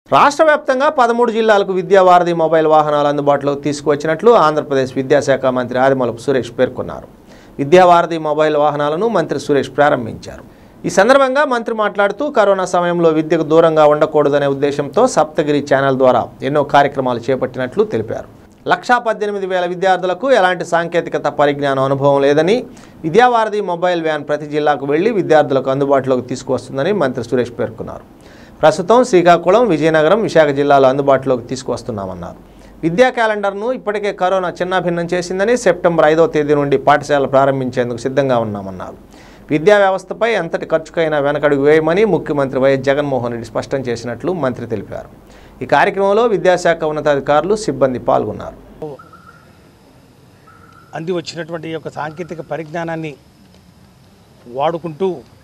రాష్ట్ర వ్యాప్తంగా పదమూడు జిల్లాలకు విద్యా వారధి మొబైల్ వాహనాలు అందుబాటులోకి తీసుకువచ్చినట్లు ఆంధ్రప్రదేశ్ విద్యాశాఖ మంత్రి ఆదిమూలపు సురేష్ పేర్కొన్నారు విద్యా వారధి మొబైల్ వాహనాలను మంత్రి సురేష్ ప్రారంభించారు ఈ సందర్భంగా మంత్రి మాట్లాడుతూ కరోనా సమయంలో విద్యకు దూరంగా ఉండకూడదనే ఉద్దేశంతో సప్తగిరి ఛానల్ ద్వారా ఎన్నో కార్యక్రమాలు చేపట్టినట్లు తెలిపారు లక్షా పద్దెనిమిది వేల విద్యార్థులకు ఎలాంటి సాంకేతికత పరిజ్ఞానం అనుభవం లేదని విద్యావారధి మొబైల్ వ్యాన్ ప్రతి జిల్లాకు వెళ్లి విద్యార్థులకు అందుబాటులోకి తీసుకువస్తుందని మంత్రి సురేష్ పేర్కొన్నారు ప్రస్తుతం శ్రీకాకుళం విజయనగరం విశాఖ జిల్లాలో అందుబాటులోకి తీసుకువస్తున్నామన్నారు విద్యా క్యాలెండర్ను ఇప్పటికే కరోనా చిన్నాభిన్నం చేసిందని సెప్టెంబర్ ఐదవ తేదీ నుండి పాఠశాలలు ప్రారంభించేందుకు సిద్ధంగా ఉన్నామన్నారు విద్యా వ్యవస్థపై ఎంతటి ఖర్చుకైనా వెనకడుగు వేయమని ముఖ్యమంత్రి వైఎస్ జగన్మోహన్ రెడ్డి స్పష్టం చేసినట్లు మంత్రి తెలిపారు ఈ కార్యక్రమంలో విద్యాశాఖ ఉన్నతాధికారులు సిబ్బంది పాల్గొన్నారు అంది వచ్చినటువంటి ఈ యొక్క సాంకేతిక పరిజ్ఞానాన్ని వాడుకుంటూ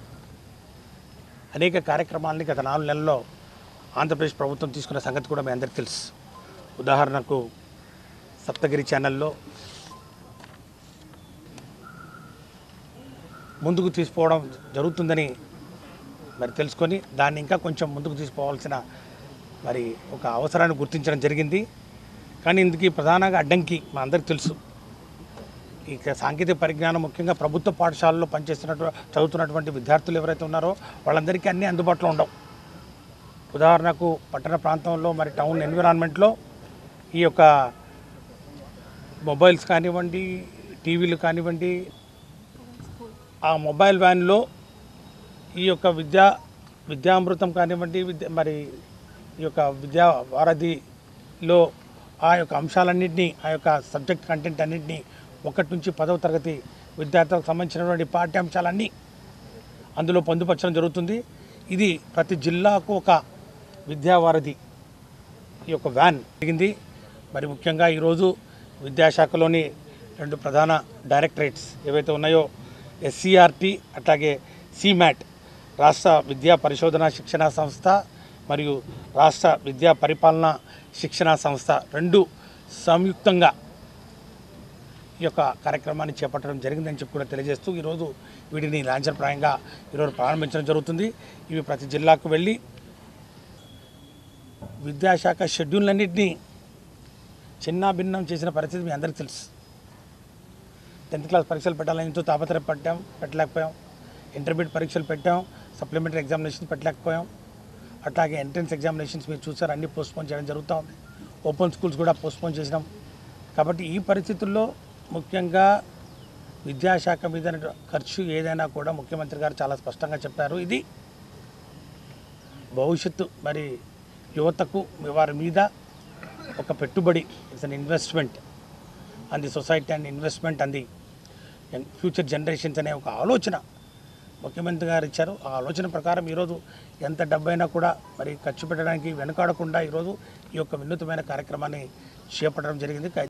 అనేక కార్యక్రమాలని గత నాలుగు నెలల్లో ఆంధ్రప్రదేశ్ ప్రభుత్వం తీసుకున్న సంగతి కూడా మీ అందరికీ తెలుసు ఉదాహరణకు సప్తగిరి ఛానల్లో ముందుకు తీసుకోవడం జరుగుతుందని మరి తెలుసుకొని దాన్ని ఇంకా కొంచెం ముందుకు తీసుకోవాల్సిన మరి ఒక అవసరాన్ని గుర్తించడం జరిగింది కానీ ఇందుకు ప్రధానంగా అడ్డంకి మా అందరికీ తెలుసు ఇక సాంకేతిక పరిజ్ఞానం ముఖ్యంగా ప్రభుత్వ పాఠశాలలో పనిచేస్తున్నట్టు చదువుతున్నటువంటి విద్యార్థులు ఎవరైతే ఉన్నారో వాళ్ళందరికీ అన్నీ అందుబాటులో ఉండవు ఉదాహరణకు పట్టణ ప్రాంతంలో మరి టౌన్ ఎన్విరాన్మెంట్లో ఈ యొక్క మొబైల్స్ కానివ్వండి టీవీలు కానివ్వండి ఆ మొబైల్ వ్యాన్లో ఈ యొక్క విద్యా విద్యామృతం కానివ్వండి విద్య మరి ఈ యొక్క విద్యా వారధిలో ఆ యొక్క అంశాలన్నింటినీ ఆ యొక్క సబ్జెక్ట్ కంటెంట్ అన్నింటినీ ఒకటి నుంచి పదవ తరగతి విద్యార్థులకు సంబంధించినటువంటి పాఠ్యాంశాలన్నీ అందులో పొందుపరచడం జరుగుతుంది ఇది ప్రతి జిల్లాకు ఒక విద్యావారధి ఈ యొక్క వ్యాన్ జరిగింది మరి ముఖ్యంగా ఈరోజు విద్యాశాఖలోని రెండు ప్రధాన డైరెక్టరేట్స్ ఏవైతే ఉన్నాయో ఎస్సీఆర్టీ అట్లాగే సిమ్యాట్ రాష్ట్ర విద్యా పరిశోధన శిక్షణ సంస్థ మరియు రాష్ట్ర విద్యా పరిపాలన శిక్షణ సంస్థ రెండు సంయుక్తంగా ఈ యొక్క కార్యక్రమాన్ని చేపట్టడం జరిగిందని చెప్పి కూడా తెలియజేస్తూ ఈరోజు వీటిని లాంఛనప్రాయంగా ఈరోజు ప్రారంభించడం జరుగుతుంది ఇవి ప్రతి జిల్లాకు వెళ్ళి విద్యాశాఖ షెడ్యూల్లన్నింటినీ చిన్న భిన్నం చేసిన పరిస్థితి మీ అందరికీ తెలుసు టెన్త్ క్లాస్ పరీక్షలు పెట్టాలని ఎంతో తాపత్రయ పట్టాం పెట్టలేకపోయాం ఇంటర్మీడియట్ పరీక్షలు పెట్టాం సప్లిమెంటరీ ఎగ్జామినేషన్స్ పెట్టలేకపోయాం అట్లాగే ఎంట్రన్స్ ఎగ్జామినేషన్స్ మీరు చూసారు అన్నీ పోస్ట్పోన్ చేయడం జరుగుతూ ఉంది ఓపెన్ స్కూల్స్ కూడా పోస్ట్పోన్ చేసినాం కాబట్టి ఈ పరిస్థితుల్లో ముఖ్యంగా విద్యాశాఖ మీద ఖర్చు ఏదైనా కూడా ముఖ్యమంత్రి గారు చాలా స్పష్టంగా చెప్పారు ఇది భవిష్యత్తు మరి యువతకు వారి మీద ఒక పెట్టుబడి it's an investment and the society and investment and the future generations అనే ఒక ఆలోచన ముఖ్యమంత్రి గారు ఇచ్చారు ఆ ఆలోచన ప్రకారం ఈరోజు ఎంత డబ్బైనా కూడా మరి ఖర్చు పెట్టడానికి వెనుకాడకుండా ఈరోజు ఈ యొక్క వినూతమైన కార్యక్రమాన్ని చేపట్టడం జరిగింది